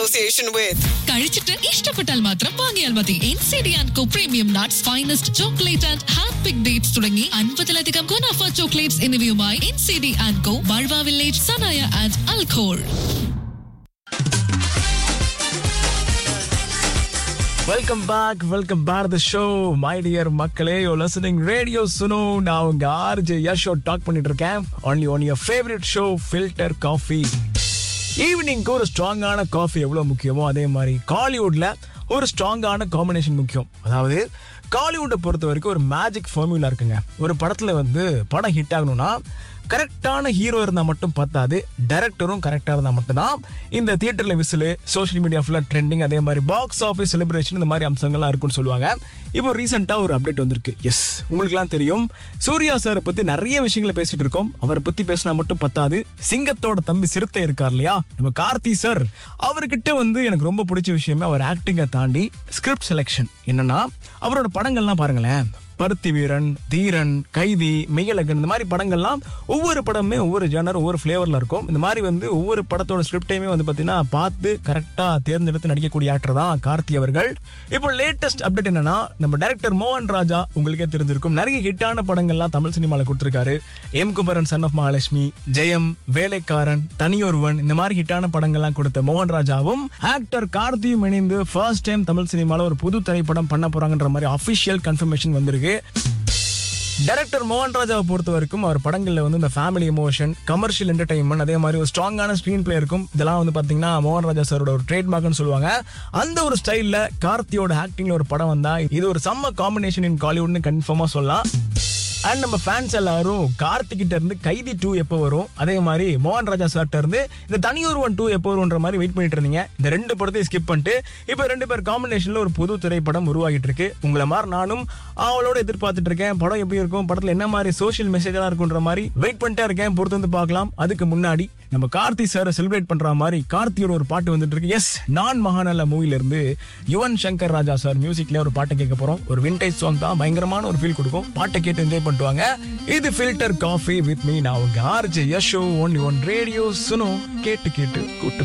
association with. കഴിച്ചിട്ട് ഇഷ്ടപ്പെട്ടാൽ മാത്രം വാങ്ങിയാൽ മതി N C D and co premium nuts finest chocolate and hand pick dates തുടങ്ങി അൻപതിലധികം ഗുണാഫ ചോക്ലേറ്റ്സ് എന്നിവയുമായി N C D and co Barwa Village Sanaiya and Al Khor welcome back welcome back the show my dear மக்களே you're listening radio சுனோ நான் உங்க RJ Yasho talk பண்ணிட்டு இருக்கேன் only one your favourite show filter coffee ஈவினிங்க்கு ஒரு ஸ்ட்ராங்கான coffee எவ்வளோ முக்கியமோ அதே மாதிரி காலிவுட்ல ஒரு ஸ்ட்ராங்கான காம்பினேஷன் முக்கியம் அதாவது காலிவுட்டை பொறுத்த வரைக்கும் ஒரு மேஜிக் ஃபார்முலா இருக்குங்க ஒரு படத்துல வந்து படம் ஹிட் ஆகணும்னா கரெக்டான ஹீரோ இருந்தால் மட்டும் பத்தாது டைரக்டரும் கரெக்டாக இருந்தால் மட்டும்தான் இந்த தியேட்டரில் விசிலு சோஷியல் மீடியா ஃபுல்லாக ட்ரெண்டிங் அதே மாதிரி பாக்ஸ் ஆஃபீஸ் செலிப்ரேஷன் இந்த மாதிரி அம்சங்கள்லாம் இருக்குன்னு சொல்லுவாங்க இப்போ ரீசெண்டாக ஒரு அப்டேட் வந்திருக்கு எஸ் உங்களுக்குலாம் தெரியும் சூர்யா சாரை பற்றி நிறைய விஷயங்களை பேசிட்டு இருக்கோம் அவரை பற்றி பேசினா மட்டும் பத்தாது சிங்கத்தோட தம்பி சிறுத்தை இருக்கார் இல்லையா நம்ம கார்த்தி சார் அவர்கிட்ட வந்து எனக்கு ரொம்ப பிடிச்ச விஷயமே அவர் ஆக்டிங்கை தாண்டி ஸ்கிரிப்ட் செலெக்ஷன் என்னன்னா அவரோட படங்கள்லாம் பாருங்களேன் பருத்தி வீரன் தீரன் கைதி மெய்யழகன் இந்த மாதிரி படங்கள்லாம் ஒவ்வொரு படமே ஒவ்வொரு ஜேனர் ஒவ்வொரு ஃப்ளேவரில் இருக்கும் இந்த மாதிரி வந்து ஒவ்வொரு படத்தோட ஸ்கிரிப்டையுமே வந்து பார்த்தீங்கன்னா பார்த்து கரெக்டாக தேர்ந்தெடுத்து நடிக்கக்கூடிய ஆக்டர் தான் கார்த்தி அவர்கள் இப்போ லேட்டஸ்ட் அப்டேட் என்னன்னா நம்ம டைரக்டர் மோகன் ராஜா உங்களுக்கே தெரிஞ்சிருக்கும் நிறைய ஹிட்டான படங்கள்லாம் தமிழ் சினிமாவில் கொடுத்துருக்காரு M Kumaran son of Mahalakshmi Jayam Velaikkaran Thani Oruvan இந்த மாதிரி ஹிட்டான படங்கள்லாம் கொடுத்த மோகன் ராஜாவும் ஆக்டர் கார்த்தியும் இணைந்து ஃபர்ஸ்ட் டைம் தமிழ் சினிமாவில் ஒரு புது திரைப்படம் பண்ண போறாங்கன்ற மாதிரி அஃபிஷியல் கன்ஃபர்மேஷன் வந்திருக்கு டைரக்டர் மோகன் ராஜாவை பொறுத்த வரைக்கும் அவர் படங்களில் வந்து இந்த ஃபேமிலி எமோஷன் கமர்ஷியல் என்டர்டைன்மெண்ட் அதே மாதிரி ஒரு ஸ்ட்ராங்கான ஸ்க்ரீன் பிளே இருக்கும் இதெல்லாம் வந்து பார்த்தீங்கன்னா மோகன் ராஜா சாரோட ஒரு ட்ரேட்மார்க்னு சொல்லுவாங்க அந்த ஒரு ஸ்டைலில் கார்த்தியோட ஆக்டிங்ல ஒரு படம் வந்தா இது ஒரு செம்ம காம்பினேஷன் இன் காலிவுட்னு கன்ஃபார்மாக சொல்லலாம் அண்ட் நம்ம ஃபேன்ஸ் எல்லாரும் கார்த்திகிட்ட இருந்து கைதி டூ எப்போ வரும் அதே மாதிரி மோகன் ராஜா சார்ட்ட இருந்து இந்த தனியொருவன் டூ எப்போ வரும்ன்ற மாதிரி வெயிட் பண்ணிட்டு இருந்தீங்க இந்த ரெண்டு படத்தையும் ஸ்கிப் பண்ணிட்டு இப்போ ரெண்டு பேர் காம்பினேஷன்ல ஒரு புது திரைப்படம் உருவாகிட்டு இருக்கு உங்களை மாதிரி நானும் அவளோட எதிர்பார்த்துட்டு இருக்கேன் படம் எப்படி இருக்கும் படத்துல என்ன மாதிரி சோஷியல் மெசேஜெல்லாம் இருக்குன்ற மாதிரி வெயிட் பண்ணிட்டே இருக்கேன் பொறுத்து வந்து பார்க்கலாம் அதுக்கு முன்னாடி நம்ம கார்த்தி சாரை செலிப்ரேட் பண்ற மாதிரி கார்த்தியோட ஒரு பாட்டு வந்துட்டு இருக்கு எஸ் நான் மகாநல மூவில இருந்து யுவன் சங்கர் ராஜா சார் மியூசிக்ல ஒரு பாட்டை கேட்க போறோம் ஒரு விண்டேஜ் சாங் தான் பயங்கரமான ஒரு ஃபீல் கொடுக்கும் பாட்டை கேட்டு என்ஜாய் பண்ணிட்டு வாங்க இது ஃபில்டர் காஃபி வித் மீ நான் உங்க RJ Yasho only one radio Suno கேட்டு கேட்டு கூட்டு